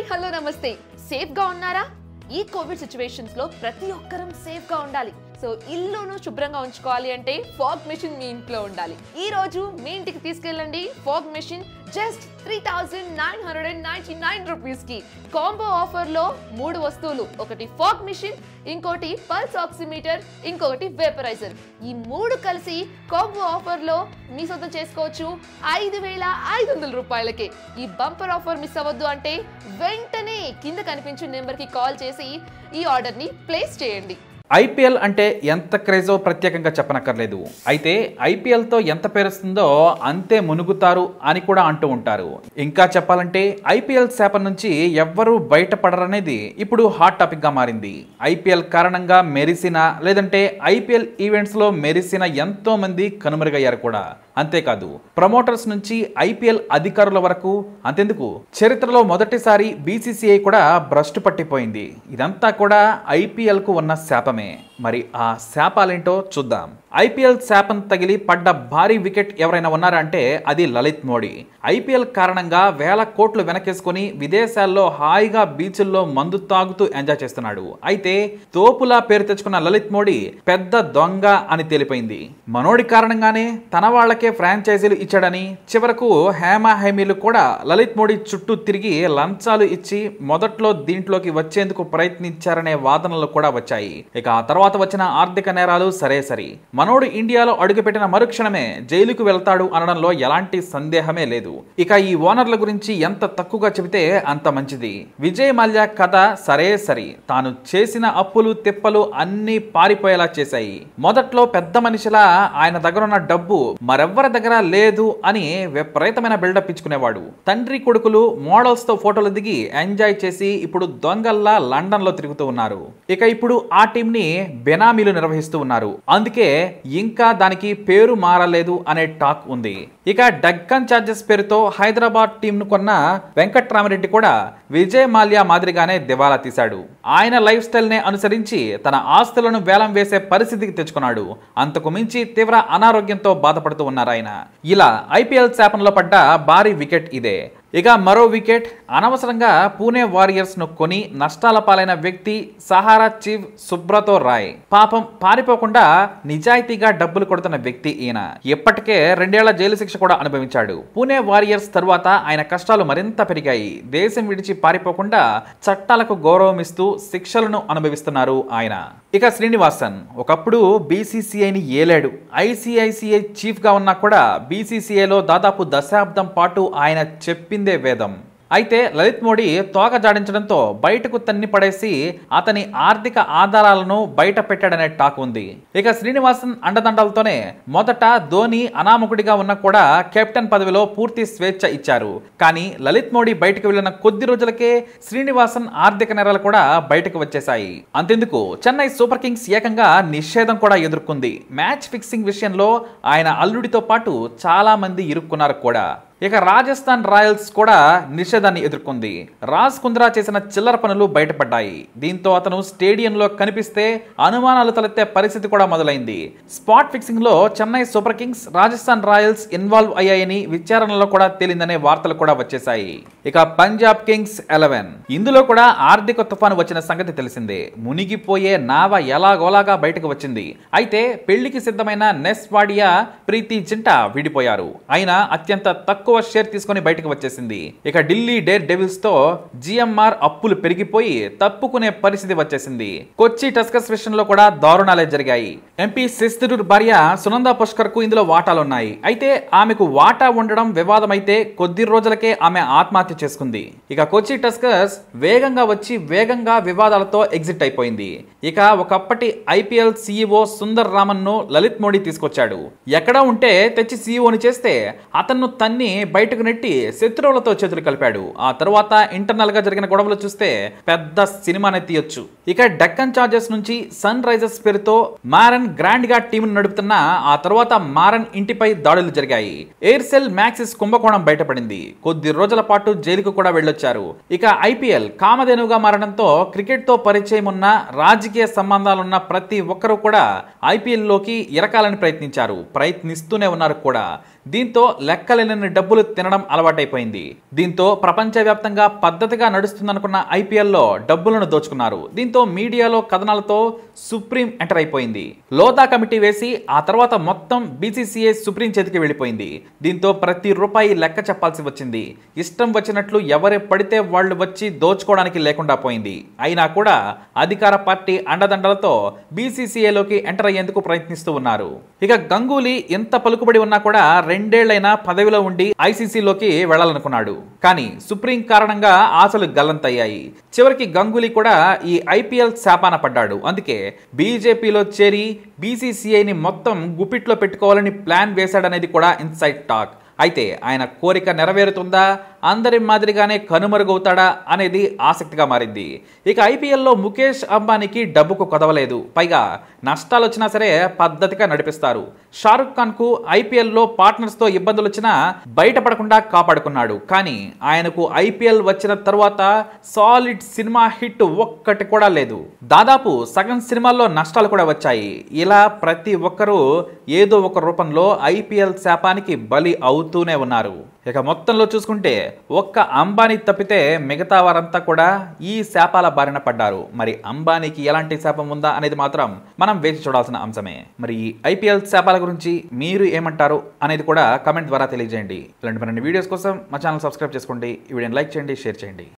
hello నమస్తే safe గా ఉన్నారా ఈ కోవిడ్ సిచ్యువేషన్స్ లో ప్రతి ఒక్కరం సేఫ్ గా ఉండాలి సో ఇల్లును శుభ్రంగా ఉంచుకోవాలి అంటే ఫాగ్ మెషిన్ మీ ఇంట్లో ఉండాలి ఈ రోజు మీ ఇంటికి తీసుకెళ్ళండి fog machine just three thousand nine hundred and ninety nine rupees కి కాంబో ఆఫర్ లో మూడు వస్తువులు ఒకటి ఫాగ్ మెషిన్ ఇంకోటి పల్స్ ఆక్సిమీటర్ ఇంకొకటి వేపరైజర్ ఈ మూడు కలిసి కాంబో ఆఫర్ లో మీ సొంతం చేసుకోవచ్చు ఐదు వేల ఐదు వందల రూపాయలకే ఈ బంపర్ ఆఫర్ మిస్ అవ్వద్దు అంటే వెంటనే కింద కనిపించే నెంబర్ కి కాల్ చేసి ఈ ఆర్డర్ ని ప్లేస్ చేయండి ఐపీఎల్ అంటే ఎంత క్రేజో ప్రత్యేకంగా చెప్పనక్కర్లేదు అయితే ఐపీఎల్తో ఎంత పేరుస్తుందో అంతే మునుగుతారు అని కూడా అంటూ ఉంటారు ఇంకా చెప్పాలంటే ఐపీఎల్ శాపం నుంచి ఎవ్వరూ బయటపడరనేది ఇప్పుడు హాట్ టాపిక్గా మారింది ఐపీఎల్ కారణంగా మెరిసిన లేదంటే ఐపీఎల్ ఈవెంట్స్లో మెరిసిన ఎంతో మంది కనుమరుగయ్యారు కూడా అంతేకాదు ప్రమోటర్స్ నుంచి ఐపీఎల్ అధికారుల వరకు అంతెందుకు చరిత్రలో మొదటిసారి బీసీసీఐ కూడా భ్రష్టు పట్టిపోయింది ఇదంతా కూడా ఐపీఎల్కు ఉన్న శాపమే మరి ఆ శాపాలేంటో చూద్దాం ఐపీఎల్ శాపం తగిలి పడ్డ భారీ వికెట్ ఎవరైనా ఉన్నారా అంటే అది లలిత్ మోడీ ఐపీఎల్ కారణంగా వేల కోట్లు వెనకేసుకొని విదేశాల్లో హాయిగా బీచ్ల్లో మందు తాగుతూ ఎంజాయ్ చేస్తున్నాడు అయితే తోపులా పేరు తెచ్చుకున్న లలిత్ మోడీ పెద్ద దొంగ అని తేలిపోయింది మనోడి కారణంగానే తన వాళ్ళకే ఫ్రాంచైజీలు ఇచ్చాడని చివరకు హేమ హేమీలు కూడా లలిత్ మోడీ చుట్టూ తిరిగి లంచాలు ఇచ్చి మొదట్లో దీంట్లోకి వచ్చేందుకు ప్రయత్నించారనే వాదనలు కూడా వచ్చాయి ఇక ఆ తర్వాత వచ్చిన ఆర్థిక నేరాలు సరే సరి మనోడు ఇండియాలో అడుగుపెట్టిన మరుక్షణమే జైలుకు వెళ్తాడు అనడంలో ఎలాంటి సందేహమే లేదు ఇక ఈ ఓనర్ల గురించి ఎంత తక్కువగా చెబితే అంత మంచిది విజయ్ మల్య కథ సరే సరి తాను చేసిన అప్పులు తిప్పలు అన్నీ పారిపోయేలా చేశాయి మొదట్లో పెద్ద మనిషిలా ఆయన దగ్గర ఉన్న డబ్బు మరెవ్వరి దగ్గర లేదు అని విపరీతమైన బిల్డప్ ఇచ్చుకునేవాడు తండ్రి కొడుకులు మోడల్స్ తో ఫోటోలు దిగి ఎంజాయ్ చేసి ఇప్పుడు దొంగల్లా లండన్ లో తిరుగుతూ ఉన్నారు ఇక ఇప్పుడు ఆ టీం ని బెనామీలు నిర్వహిస్తూ ఉన్నారు అందుకే ఇంకా దానికి పేరు మారలేదు అనే టాక్ ఉంది ఇక డక్కన్ చార్జెస్ పేరుతో హైదరాబాద్ టీం ను కొన్న వెంకట్రామరెడ్డి కూడా విజయ్ మాల్యా మాదిరిగానే దివాలా తీశాడు ఆయన లైఫ్ స్టైల్ నే అనుసరించి తన ఆస్తులను వేలం వేసే పరిస్థితికి తెచ్చుకున్నాడు అంతకు మించి తీవ్ర అనారోగ్యంతో బాధపడుతూ ఉన్నారు ఆయన ఇలా ఐపీఎల్ శాపంలో పడ్డ భారీ వికెట్ ఇదే ఇక మరో వికెట్ అనవసరంగా పూణే వారియర్స్ ను కొని నష్టాల పాలైన వ్యక్తి సహారా చీఫ్ సుబ్రతో రాయ్ పాపం పారిపోకుండా నిజాయితీగా డబ్బులు కొడుతున్న వ్యక్తి ఈయన ఇప్పటికే రెండేళ్ల జైలు శిక్ష కూడా అనుభవించాడు పూణే వారియర్స్ తరువాత ఆయన కష్టాలు మరింత పెరిగాయి దేశం విడిచి పారిపోకుండా చట్టాలకు గౌరవం ఇస్తూ శిక్షలను అనుభవిస్తున్నారు ఆయన ఇక శ్రీనివాసన్ ఒకప్పుడు బీసీసీఐని ఏలాడు ఐసీఐసీఐ చీఫ్ గా ఉన్నా కూడా బీసీసీఐలో దాదాపు దశాబ్దం పాటు ఆయన చెప్పిందే వేదం అయితే లలిత్ మోడీ తోక జాడించడంతో బయటకు తన్ని పడేసి అతని ఆర్థిక ఆధారాలను బయట పెట్టాడనే టాక్ ఉంది ఇక శ్రీనివాసన్ అండదండలతోనే మొదట ధోని అనామకుడిగా ఉన్న కూడా కెప్టెన్ పదవిలో పూర్తి స్వేచ్ఛ ఇచ్చారు కానీ లలిత్ మోడీ బయటకు వెళ్ళిన కొద్ది రోజులకే శ్రీనివాసన్ ఆర్థిక నేరాలు కూడా బయటకు వచ్చేశాయి అంతెందుకు చెన్నై సూపర్ కింగ్స్ ఏకంగా నిషేధం కూడా ఎదుర్కొంది మ్యాచ్ ఫిక్సింగ్ విషయంలో ఆయన అల్లుడితో పాటు చాలా మంది ఇరుక్కున్నారు కూడా ఇక రాజస్థాన్ రాయల్స్ కూడా నిషేధాన్ని ఎదుర్కొంది రాజ్ కుంద్రా చేసిన చిల్లర పనులు బయటపడ్డాయి దీంతో అతను స్టేడియంలో కనిపిస్తే అనుమానాలు తలెత్తే పరిస్థితి కూడా మొదలైంది స్పాట్ ఫిక్సింగ్ లో Chennai Super Kings Rajasthan Royals involve అయ్యాయని విచారణలో కూడా తేలిందనే వార్తలు కూడా వచ్చేశాయి ఇక పంజాబ్ కింగ్స్ ఎలెవెన్ ఇందులో కూడా ఆర్థిక తుఫాను వచ్చిన సంగతి తెలిసిందే మునిగిపోయే నావ ఎలాగోలాగా బయటకు వచ్చింది అయితే పెళ్లికి సిద్ధమైన నెస్ వాడియా ప్రీతి జింట విడిపోయారు అయినా అత్యంత తక్కువ షేర్ తీసుకొని బయటకు వచ్చేసింది ఇక ఢిల్లీ డేర్ డెవిల్స్ తో జిఎంఆర్ అప్పులు పెరిగిపోయి తప్పుకునే పరిస్థితి వచ్చేసింది కొచ్చి టస్కర్స్ విషయంలో కూడా దారుణాలే జరిగాయి ఎంపీ శశిధరూర్ భార్య సునంద పుష్కర్ కు ఇందులో వాటాలున్నాయి అయితే ఆమెకు వాటా ఉండడం వివాదమైతే కొద్ది రోజులకే ఆమె ఆత్మహత్య చేసుకుంది ఇక కొచ్చి టస్కర్స్ వేగంగా వచ్చి వేగంగా వివాదాలతో ఎగ్జిట్ అయిపోయింది ఇక ఒకప్పటి ఐపీఎల్ సీఈఓ సుందర్ రామన్ ను లలిత్ మోడీ తీసుకొచ్చాడు ఎక్కడ ఉంటే తెచ్చి సీఈఓని చేస్తే అతన్ను తన్ని బయటకు నెట్టి శత్రువులతో చేతులు కలిపాడు ఆ తరువాత ఇంటర్నల్ గా జరిగిన గొడవలు చూస్తే పెద్ద సినిమానే తీయొచ్చు ఇక డక్కన్ చార్జర్స్ నుంచి సన్ రైజర్స్ పేరుతో మారన్ గ్రాండ్ గా టీం నడుపుతున్న ఆ తర్వాత మారన్ ఇంటిపై దాడులు జరిగాయి ఎయిర్సెల్ మ్యాక్సిస్ కుంభకోణం బయటపడింది కొద్ది రోజుల పాటు జైలుకు కూడా వెళ్ళొచ్చారు ఇక ఐపీఎల్ కామధేనుగా మారడంతో క్రికెట్ తో పరిచయం ఉన్న రాజకీయ సంబంధాలున్న ప్రతి ఒక్కరూ కూడా ఐపీఎల్ లోకి ఇరకాలని ప్రయత్నించారు ప్రయత్నిస్తూనే ఉన్నారు కూడా దీంతో లెక్కలేని డబ్బులు తినడం అలవాటైపోయింది దీంతో ప్రపంచవ్యాప్తంగా పద్ధతిగా నడుస్తుందనుకున్న ఐపీఎల్లో డబ్బులను దోచుకున్నారు దీంతో మీడియాలో కథనాలతో సుప్రీం ఎంటర్ అయిపోయింది లోతా కమిటీ వేసి ఆ తర్వాత మొత్తం బీసీసీఏ సుప్రీం చేతికి వెళ్ళిపోయింది దీంతో ప్రతి రూపాయి లెక్క చెప్పాల్సి వచ్చింది ఇష్టం వచ్చినట్లు ఎవరే పడితే వాళ్ళు వచ్చి దోచుకోవడానికి లేకుండా పోయింది అయినా కూడా అధికార పార్టీ అండదండలతో బీసీసీఏలోకి ఎంటర్ అయ్యేందుకు ప్రయత్నిస్తూ ఉన్నారు ఇక గంగూలీ ఎంత పలుకుబడి ఉన్నా కూడా రెండేళ్లైనా పదవిలో ఉండి ఐసీసీలోకి వెళ్లాలనుకున్నాడు కానీ సుప్రీం కారణంగా ఆశలు గల్లంతయ్యాయి చివరికి గంగూలీ కూడా ఈ ఐపీఎల్ శాపాన పడ్డాడు అందుకే బీజేపీలో చేరి బీసీసీఐని మొత్తం గుప్పిట్లో పెట్టుకోవాలని ప్లాన్ వేశాడనేది కూడా ఇన్సైడ్ టాక్ అయితే ఆయన కోరిక నెరవేరుతుందా అందరి మాదిరిగానే కనుమరుగవుతాడా అనేది ఆసక్తిగా మారింది ఇక ఐపీఎల్లో ముఖేష్ అంబానీకి డబ్బుకు కొదవలేదు పైగా నష్టాలు వచ్చినా సరే పద్ధతిగా నడిపిస్తారు షారుఖ్ ఖాన్ కు ఐపీఎల్లో పార్ట్నర్స్ తో ఇబ్బందులు వచ్చినా బయటపడకుండా కాపాడుకున్నాడు కానీ ఆయనకు ఐపీఎల్ వచ్చిన తరువాత సాలిడ్ సినిమా హిట్ ఒక్కటి కూడా లేదు దాదాపు సగం సినిమాల్లో నష్టాలు కూడా వచ్చాయి ఇలా ప్రతి ఒక్కరూ ఏదో ఒక రూపంలో ఐపీఎల్ శాపానికి బలి అవుతూనే ఉన్నారు ఇక మొత్తంలో చూసుకుంటే ఒక్క అంబానీ తప్పితే మిగతా వారంతా కూడా ఈ శాపాల బారిన పడ్డారు మరి అంబానీకి ఎలాంటి శాపం ఉందా అనేది మాత్రం మనం వేచి చూడాల్సిన అంశమే మరి ఈ ఐపీఎల్ శాపాల గురించి మీరు ఏమంటారు అనేది కూడా కమెంట్ ద్వారా తెలియజేయండి ఇలాంటి మరిన్ని వీడియోస్ కోసం మా ఛానల్ సబ్స్క్రైబ్ చేసుకోండి ఈ వీడియోని లైక్ చేయండి షేర్ చేయండి